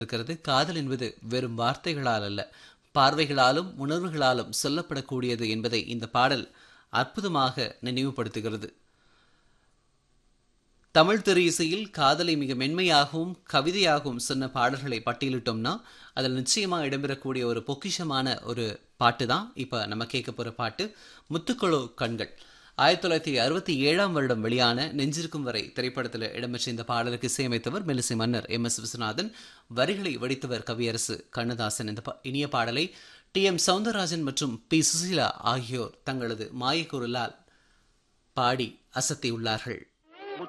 இருக்கிறது காதல் என்பது வெறும் வார்த்தைகளால் அல்ல பார்வைகளாலும் உணர்வுகளாலும் சொல்லப்படக்கூடியது என்பதை இந்த பாடல் அற்புதமாக நினைவுபடுத்துகிறது தமிழ் திரை இசையில் காதலை மிக மென்மையாகவும் கவிதையாகவும் சொன்ன பாடல்களை பட்டியலிட்டோம்னா அதில் நிச்சயமாக இடம்பெறக்கூடிய ஒரு பொக்கிஷமான ஒரு பாட்டு தான் இப்போ நம்ம கேட்க போகிற பாட்டு முத்துக்குளோ கண்கள் ஆயிரத்தி தொள்ளாயிரத்தி அறுபத்தி ஏழாம் வருடம் வெளியான நெஞ்சிருக்கும் வரை திரைப்படத்தில் இடம்பெற்ற இந்த பாடலுக்கு இசையமைத்தவர் மெலிசை மன்னர் எம் எஸ் விஸ்வநாதன் வரிகளை வடித்தவர் கவியரசு கண்ணதாசன் இந்த பா- இனிய பாடலை டி எம் சவுந்தரராஜன் மற்றும் பி சுசீலா ஆகியோர் தங்களது மாயக்குரலால் பாடி அசத்தியுள்ளார்கள்